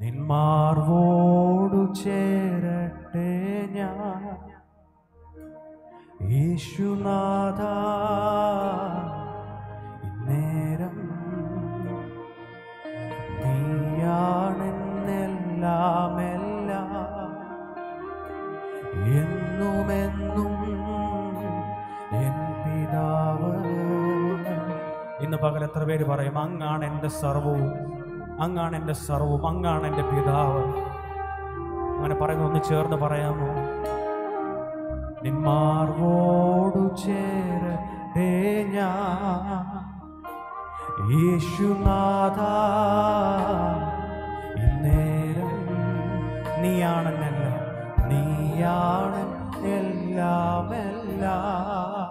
നിന്മാർവോടു ചേരട്ടെ ഞാൻ യേശുനാഥ ഇന്നേരം നീയാണെന്നെല്ലാം എല്ലാം എന്നുമെന്നും എൻ പിതാവ് ഇന്ന് പകൽ എത്ര പേര് പറയും അങ്ങാണ് എൻ്റെ സർവവും അങ്ങാണ് എൻ്റെ സർവവും അങ്ങാണ് എൻ്റെ പിതാവ് അങ്ങനെ പറയുന്ന ഒന്ന് ചേർന്ന് പറയാമോ നിന്മാർവോടു ചേരേ ഞാൻ യേശുനാഥ ഇന്നേരം നീയാണെന്നല്ല നീയാണ് എല്ലാം എല്ലാം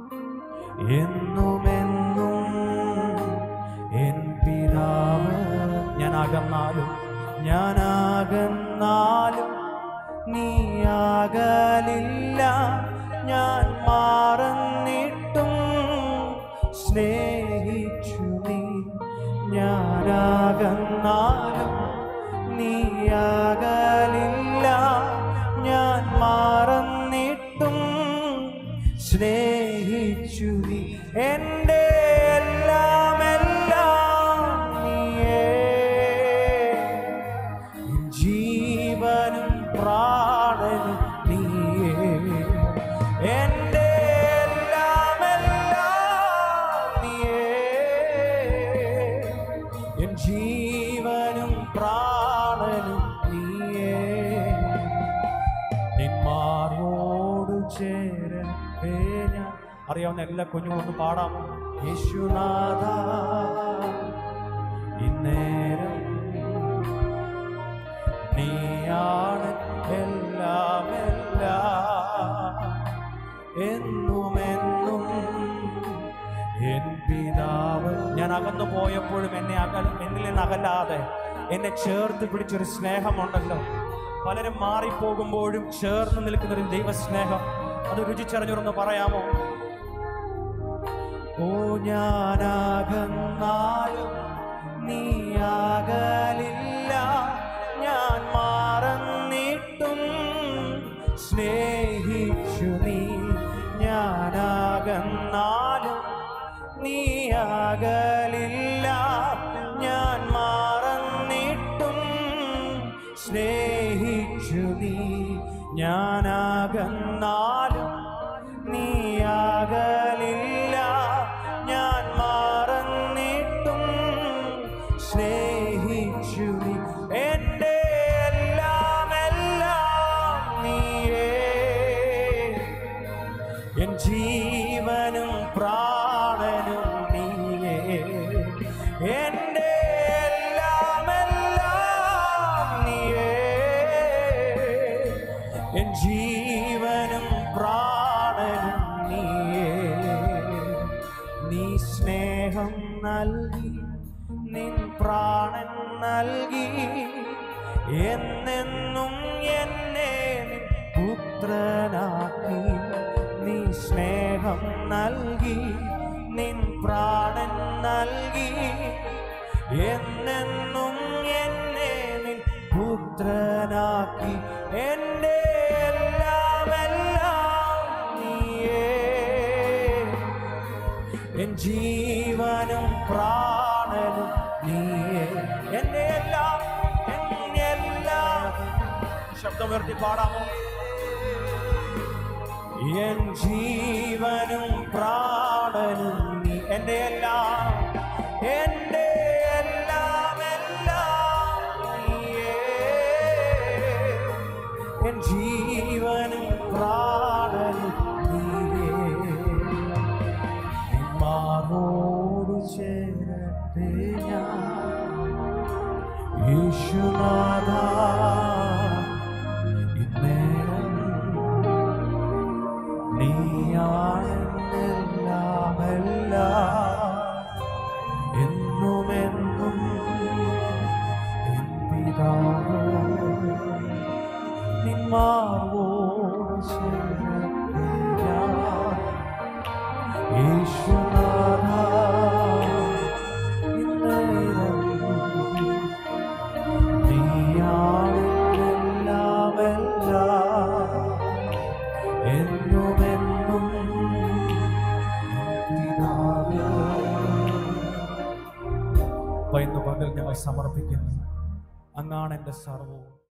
എന്നുമെന്നും എൻ പിതാവ് ഞാൻ അകന്നാലും ഞാൻ അകന്നാലും നീ അകലില്ല ഞാൻ മാറന്നിട്ടും സ്നേഹിച്ചു നീ ഞാനാകന്നാലും നീ അകലില്ല ഞാൻ മാറന്നിട്ടും സ്നേഹിച്ചു നീ എൻ്റെ എല്ലാം എല്ലാം നീയേ ജീവനും പ്രാണനും നീയേ എൻ്റെ എല്ലാം എല്ലാം നീയേ എൻ ജീവനും പ്രാണനും നീയേ നിന്മാരോട് ചേരേ ഞാൻ അറിയാവുന്ന എല്ലാ കുഞ്ഞുങ്ങളൊന്ന് പാടാമോ യേശുനാഥ ഇന്നേരം നീയാണ് എല്ലാം എല്ലാം എന്നുമെന്നും എൻ പിതാവ് ഞാൻ അകന്നു പോയപ്പോഴും എന്നെ അകൽ എന്നിൽ നിന്ന് അകലാതെ എന്നെ ചേർത്ത് പിടിച്ചൊരു സ്നേഹമുണ്ടല്ലോ പലരും മാറിപ്പോകുമ്പോഴും ചേർന്ന് നിൽക്കുന്നൊരു ദൈവസ്നേഹം അത് രുചിച്ചറിഞ്ഞൊന്ന് പറയാമോ ഓ ഞാനാകന്നാലും നീ അകലില്ല ഞാൻ മാറന്നിട്ടും സ്നേഹിച്ചു നീ ഞാനാകന്നാലും നീ അകലില്ല ഞാൻ മാറന്നിട്ടും സ്നേഹിച്ചു നീ ഞാനാകന്നാലും നീ അകലില്ല ഞാൻ മാറന്നിട്ടും സ്നേഹിച്ചു നീ എൻ്റെ എല്ലാം എല്ലാം നീയേ എൻ ജീവനും പ്രാണനും നീയേ എൻ്റെ എല്ലാം എല്ലാം നീയേ എൻ ജീവനും പ്രാണനും നീയേ നീ സ്നേഹം നൽകി നിൻ പ്രാണൻ നൽകി എന്നെന്നും എന്നെ നിൻ പുത്രനാക്കി നീ സ്നേഹം നൽകി നിൻ പ്രാണൻ നൽകി എന്നെന്നും എന്നെ നിൻ പുത്രനാക്കി എൻ്റെ എല്ലാം എല്ലാം നീയേ എൻ ജീവനും പ്രാണനും നീയേ എന്റെ എല്ലാം എൻ എല്ലാം ശബ്ദമുയർത്തി പാടാമോ എൻ ജീവനും പ്രാണനും നീ എന്റെ എല്ലാം എന്റെ എല്ലാം എല്ലാം നീയേ എൻ ജീവനും പ്രാണനും നീയേ മാറോട് ചേരട്ടെ ഞാൻ യേശുനാഥ ഇന്നേരം നീയാണെന്നെല്ലാം എല്ലാം എന്നുമെന്നും എൻ പിതാവ് നിന്മാവോട് ചേരട്ടെ ഞാൻ യേശുനാഥ ഇന്നേരം നീ അപ്പൊ ഇന്ന് പകൽ ഞങ്ങൾ സമർപ്പിക്കുന്നു അങ്ങാണ് എൻ്റെ സർവവും